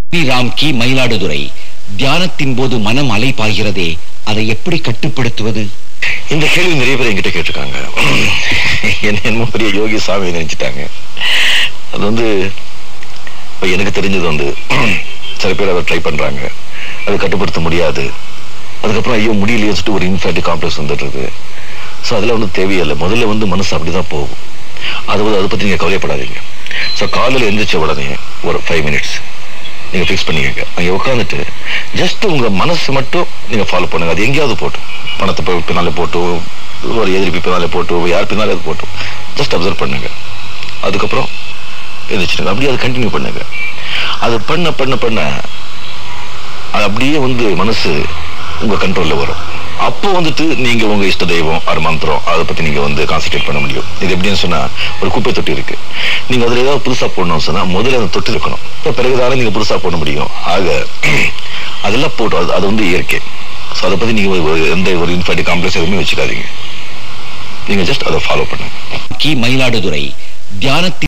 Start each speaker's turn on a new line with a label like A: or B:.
A: ஸ்ரீராம் கி மயிலாடுதுறை தியானத்தின் போது மனம் அலைபாய்கிறதே அதை எப்படி கட்டுப்படுத்துவது
B: இந்த கேள்வி நிறைய பேர் என்கிட்ட கேட்டிருக்காங்க என்ன என்னமோ பெரிய யோகி சாமி நினைச்சிட்டாங்க அது வந்து இப்ப எனக்கு தெரிஞ்சது வந்து சில பேர் அதை ட்ரை பண்றாங்க அதை கட்டுப்படுத்த முடியாது அதுக்கப்புறம் ஐயோ முடியலையே சொல்லிட்டு ஒரு இன்ஃபேக்ட் காம்ப்ளெக்ஸ் வந்துடுறது ஸோ அதெல்லாம் வந்து தேவையில்லை முதல்ல வந்து மனசு அப்படிதான் போகும் அது வந்து அதை பத்தி நீங்க கவலைப்படாதீங்க ஸோ காலையில் எந்திரிச்ச உடனே ஒரு ஃபைவ் மினிட்ஸ் நீங்க ஃபிக்ஸ் பண்ணிக்கங்க அங்கே உட்காந்துட்டு ஜஸ்ட் உங்க மனசு மட்டும் நீங்க ஃபாலோ பண்ணுங்க அது எங்கேயாவது போட்டும் பணத்தை போய் பின்னாலே போட்டு ஒரு எதிர்ப்பு பின்னாலே போட்டு யார் பின்னாலே அது போட்டும் ஜஸ்ட் அப்சர்வ் பண்ணுங்க அதுக்கப்புறம் எந்திரிச்சிடுங்க அப்படியே அதை கண்டினியூ பண்ணுங்க அது பண்ண பண்ண பண்ண அது அப்படியே வந்து மனசு உங்க கண்ட்ரோல்ல வரும் அப்போ வந்துட்டு நீங்க உங்க இஷ்ட தெய்வம் அது மந்திரம் அதை பத்தி நீங்க வந்து கான்சென்ட்ரேட் பண்ண முடியும் இது எப்படின்னு சொன்னா ஒரு குப்பை தொட்டி இருக்கு நீங்க அதுல ஏதாவது புதுசா போடணும்னு சொன்னா முதல்ல அந்த தொட்டி இருக்கணும் இப்ப பிறகுதானே நீங்க புதுசா போட முடியும் ஆக அதெல்லாம் போட்டோம் அது அது வந்து இயற்கை ஸோ அதை பத்தி நீங்க ஒரு- ஒரு- எந்த ஒரு இன்ஃபர்டி காம்ப்ளெக்ஸ் எதுவுமே வச்சுக்காதீங்க நீங்க ஜஸ்ட் அதை ஃபாலோ பண்ணுங்க
A: கி மயிலாடுதுறை தியானத்தின்